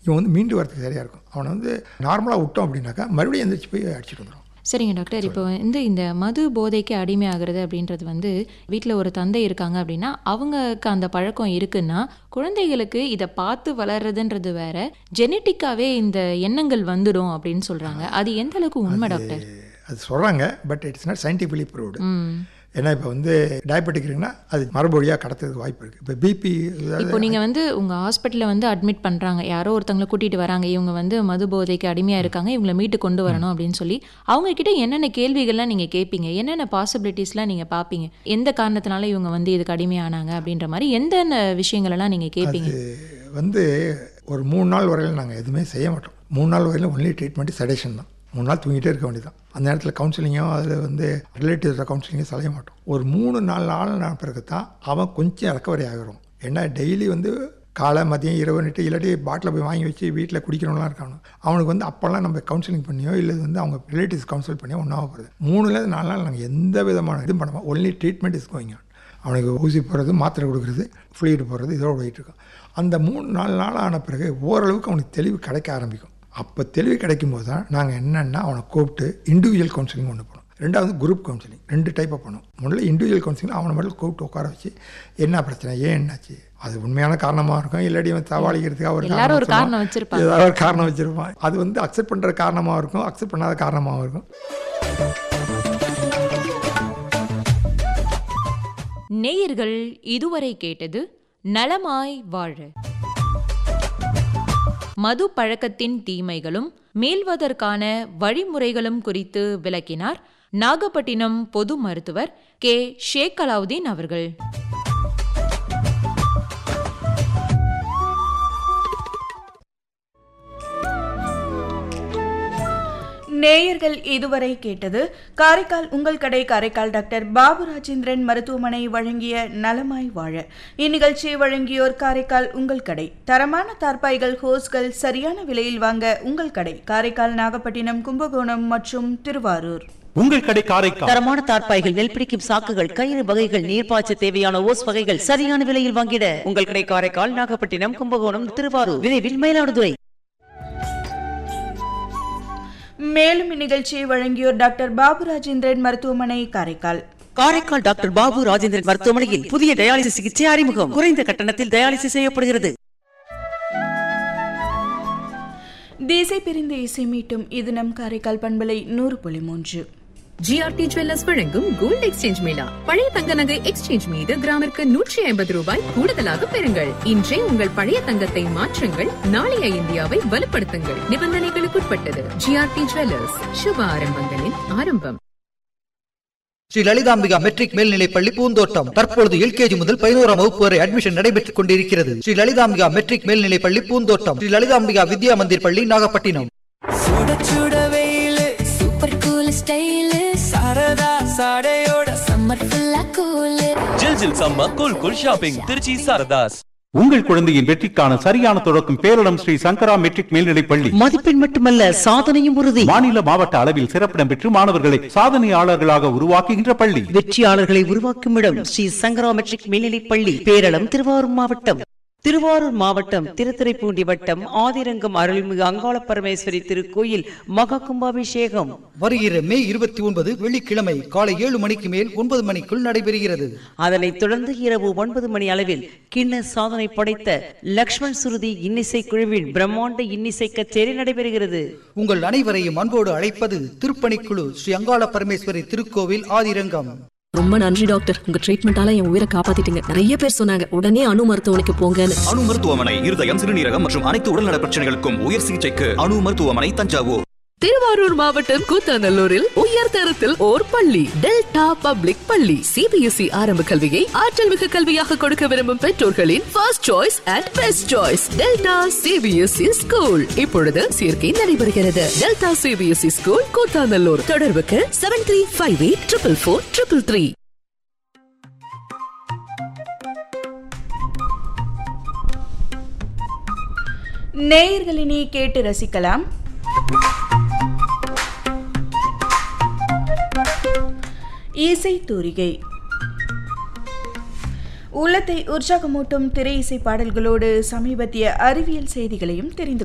இவன் வந்து மீண்டு வரதுக்கு சரியாக இருக்கும் அவனை வந்து நார்மலாக விட்டோம் அப்படின்னாக்கா மறுபடியும் எந்திரிச்சு போய் அடிச்சுட்டு வந்துடும் சரிங்க டாக்டர் இப்போ வந்து இந்த மது போதைக்கு அடிமையாகிறது அப்படின்றது வந்து வீட்டில் ஒரு தந்தை இருக்காங்க அப்படின்னா அவங்களுக்கு அந்த பழக்கம் இருக்குன்னா குழந்தைகளுக்கு இதை பார்த்து வளர்றதுன்றது வேற ஜெனட்டிக்காவே இந்த எண்ணங்கள் வந்துடும் அப்படின்னு சொல்றாங்க அது எந்த அளவுக்கு உண்மை டாக்டர் அது சொல்கிறாங்க but it's not scientifically proved ம் ஏன்னா இப்போ வந்து டயபெட்டிக் இருக்குன்னா அது மரபொழியாக கடத்துறதுக்கு வாய்ப்பு இருக்குது இப்போ பிபி இப்போ நீங்கள் வந்து உங்கள் ஹாஸ்பிட்டலில் வந்து அட்மிட் பண்ணுறாங்க யாரோ ஒருத்தவங்களை கூட்டிகிட்டு வராங்க இவங்க வந்து மது போதைக்கு அடிமையாக இருக்காங்க இவங்களை மீட்டு கொண்டு வரணும் அப்படின்னு சொல்லி அவங்க கிட்ட என்னென்ன கேள்விகள்லாம் நீங்கள் கேட்பீங்க என்னென்ன பாசிபிலிட்டிஸ்லாம் நீங்கள் பார்ப்பீங்க எந்த காரணத்தினால இவங்க வந்து இதுக்கு அடிமையானாங்க அப்படின்ற மாதிரி எந்தெந்த விஷயங்களெல்லாம் நீங்கள் கேட்பீங்க வந்து ஒரு மூணு நாள் வரையில் நாங்கள் எதுவுமே செய்ய மாட்டோம் மூணு நாள் வரையிலும் ஒன்லி ட்ரீட்மெண்ட் சடேஷன் தான் மூணு நாள் தூங்கிட்டே இருக்க வேண்டியதான் அந்த நேரத்தில் கவுன்சிலிங்கோ அதில் வந்து ரிலேட்டிவ்ஸில் கவுன்சிலிங்கோ செய்ய மாட்டோம் ஒரு மூணு நாலு நாள் நான் பிறகு தான் அவன் கொஞ்சம் ரெக்கவரி ஆகிரும் ஏன்னா டெய்லி வந்து காலை மதியம் இரவு நிட்டு இல்லாட்டி பாட்டில் போய் வாங்கி வச்சு வீட்டில் குடிக்கிறவங்களாம் இருக்கானு அவனுக்கு வந்து அப்போல்லாம் நம்ம கவுன்சிலிங் பண்ணியோ இல்லை வந்து அவங்க ரிலேட்டிவ்ஸ் கவுன்சில் பண்ணியோ ஒன்றாக போகிறது மூணுலேருந்து நாலு நாள் நாங்கள் எந்த விதமான இதுவும் பண்ண ஒன்லி ட்ரீட்மெண்ட் இஸ் கோயிங் அவனுக்கு ஊசி போடுறது மாத்திரை கொடுக்குறது ஃப்ளூயிட் போடுறது இதோட போயிட்டு இருக்கோம் அந்த மூணு நாலு நாள் ஆன பிறகு ஓரளவுக்கு அவனுக்கு தெளிவு கிடைக்க ஆரம்பிக்கும் அப்போ தெளிவு கிடைக்கும் போது தான் நாங்கள் என்னென்னா அவனை கூப்பிட்டு இண்டிவிஜுவல் கவுன்சிலிங் ஒன்று பண்ணுவோம் ரெண்டாவது குரூப் கவுன்சிலிங் ரெண்டு டைப்பாக பண்ணுவோம் முதல்ல இண்டிவிஜுவல் கவுன்சிலிங் அவனை மட்டும் கூப்பிட்டு உட்கார வச்சு என்ன பிரச்சனை ஏன் என்னாச்சு அது உண்மையான காரணமாக இருக்கும் இல்லாட்டி அவன் தவாளிக்கிறதுக்காக ஒரு எல்லாரும் ஒரு சொல்லுவான். காரணம் வச்சிருப்பாங்க. ஏதாவது ஒரு காரணம் வச்சுருப்பான் அது வந்து அக்செப்ட் பண்ணுற காரணமாக இருக்கும் அக்செப்ட் பண்ணாத காரணமாகவும் இருக்கும் நேயர்கள் இதுவரை கேட்டது நலமாய் வாழ மது பழக்கத்தின் தீமைகளும் மீள்வதற்கான வழிமுறைகளும் குறித்து விளக்கினார் நாகப்பட்டினம் பொது மருத்துவர் கே ஷேக் அலாவுதீன் அவர்கள் நேயர்கள் இதுவரை கேட்டது காரைக்கால் உங்கள் கடை காரைக்கால் டாக்டர் பாபு ராஜேந்திரன் மருத்துவமனை வழங்கிய நலமாய் வாழ இந்நிகழ்ச்சியை வழங்கியோர் காரைக்கால் உங்கள் கடை தரமான தார்பாய்கள் ஹோஸ்கள் சரியான விலையில் வாங்க உங்கள் கடை காரைக்கால் நாகப்பட்டினம் கும்பகோணம் மற்றும் திருவாரூர் உங்கள் கடை காரைக்கால் தரமான தார்ப்பாய்கள் நெல் பிடிக்கும் சாக்குகள் கயிறு வகைகள் நீர்ப்பாய்ச்ச தேவையான ஓஸ் வகைகள் சரியான விலையில் வாங்கிட உங்கள் கடை காரைக்கால் நாகப்பட்டினம் கும்பகோணம் திருவாரூர் விரைவில் மயிலாடுதுறை மேலும் இந்நிகழ்ச்சியை வழங்கியோர் டாக்டர் பாபு ராஜேந்திரன் மருத்துவமனை காரைக்கால் காரைக்கால் டாக்டர் பாபு ராஜேந்திரன் மருத்துவமனையில் புதிய டயாலிசிஸ் சிகிச்சை அறிமுகம் குறைந்த கட்டணத்தில் டயாலிசிஸ் செய்யப்படுகிறது தேசை பிரிந்து இசை மீட்டும் இது நம் காரைக்கால் பண்பலை நூறு புள்ளி மூன்று ஜிஆர்டி ஜுவல்லர்ஸ் வழங்கும் கோல்ட் எக்ஸ்சேஞ்ச் மேளா பழைய தங்க நகை எக்ஸ்சேஞ்ச் மீது கிராமிற்கு நூற்றி ஐம்பது ரூபாய் கூடுதலாக பெறுங்கள் இன்றே உங்கள் பழைய தங்கத்தை மாற்றுங்கள் நாளைய இந்தியாவை வலுப்படுத்துங்கள் நிபந்தனைகளுக்குட்பட்டது ஜிஆர்டி ஜுவல்லர்ஸ் சுப ஆரம்பங்களின் ஆரம்பம் ஸ்ரீ லலிதாம்பிகா மெட்ரிக் மேல்நிலைப் பள்ளி பூந்தோட்டம் தற்பொழுது எல்கேஜி முதல் பதினோராம் வகுப்பு வரை அட்மிஷன் நடைபெற்றுக் கொண்டிருக்கிறது ஸ்ரீ லலிதாம்பிகா மெட்ரிக் மேல்நிலைப் பள்ளி பூந்தோட்டம் ஸ்ரீ லலிதாம்பிகா வித்யா மந்திர் பள்ளி நாகப்பட்டினம் சுட சுட வெயிலு சூப்பர் கூல் ஸ்டைலு சரதா சாடையோட சம்மர் ஃபுல்லா கூலு ஜில் ஜில் சம்ம cool cool shopping Trichy Saradhas உங்கள் குழந்தையின் வெற்றிக்கான சரியான தொடக்கம் பேரிடம் ஸ்ரீ சங்கரா மெட்ரிக் மேல்நிலைப் பள்ளி மதிப்பெண் மட்டுமல்ல சாதனையும் உறுதி மாநில மாவட்ட அளவில் சிறப்பிடம் பெற்று மாணவர்களை சாதனையாளர்களாக உருவாக்குகின்ற பள்ளி வெற்றியாளர்களை உருவாக்கும் இடம் ஸ்ரீ சங்கரா மெட்ரிக் மேல்நிலைப் பள்ளி பேரளம் திருவாரூர் மாவட்டம் திருவாரூர் மாவட்டம் திருத்துறைப்பூண்டி வட்டம் ஆதிரங்கம் அருள்மிகு அங்காள பரமேஸ்வரி திருக்கோயில் மகா கும்பாபிஷேகம் வருகிற மே இருபத்தி ஒன்பது வெள்ளிக்கிழமை காலை ஏழு மணிக்கு மேல் ஒன்பது மணிக்குள் நடைபெறுகிறது அதனைத் தொடர்ந்து இரவு ஒன்பது மணி அளவில் கிண்ண சாதனை படைத்த லக்ஷ்மண் சுருதி இன்னிசை குழுவின் பிரம்மாண்ட இன்னிசை கச்சேரி நடைபெறுகிறது உங்கள் அனைவரையும் அன்போடு அழைப்பது திருப்பணிக்குழு ஸ்ரீ அங்காள பரமேஸ்வரி திருக்கோவில் ஆதிரங்கம் ரொம்ப நன்றி டாக்டர் உங்க ட்ரீட்மெண்டால என் உயிரை காப்பாத்திட்டீங்க நிறைய பேர் சொன்னாங்க உடனே அணு மருத்துவமனைக்கு போங்கன்னு அணு மருத்துவமனை இருதயம் சிறுநீரகம் மற்றும் அனைத்து உடல்நல பிரச்சனைகளுக்கும் உயர் சிகிச்சைக்கு அணு மருத்துவமனை தஞ்சாவூர் திருவாரூர் மாவட்டம் கூத்தாநல்லூரில் உயர் தரத்தில் ஓர் பள்ளி டெல்டா பப்ளிக் பள்ளி சிபிஎஸ்இ ஆரம்ப கல்வியை ஆற்றல் மிகு கல்வியாக கொடுக்க விரும்பும் பெற்றோர்களின் first choice and best choice delta CBSE school இப்பொழுது சேர்க்கை நடைபெறுகிறது டெல்டா சிபிஎஸ்இ ஸ்கூல் கூத்தாநல்லூர் தொடர்புக்கு seven three five eight triple four triple three நேயர்களினி கேட்டு ரசிக்கலாம் இசை தூரிகை உள்ளத்தை உற்சாகமூட்டும் திரை இசை பாடல்களோடு சமீபத்திய அறிவியல் செய்திகளையும் தெரிந்து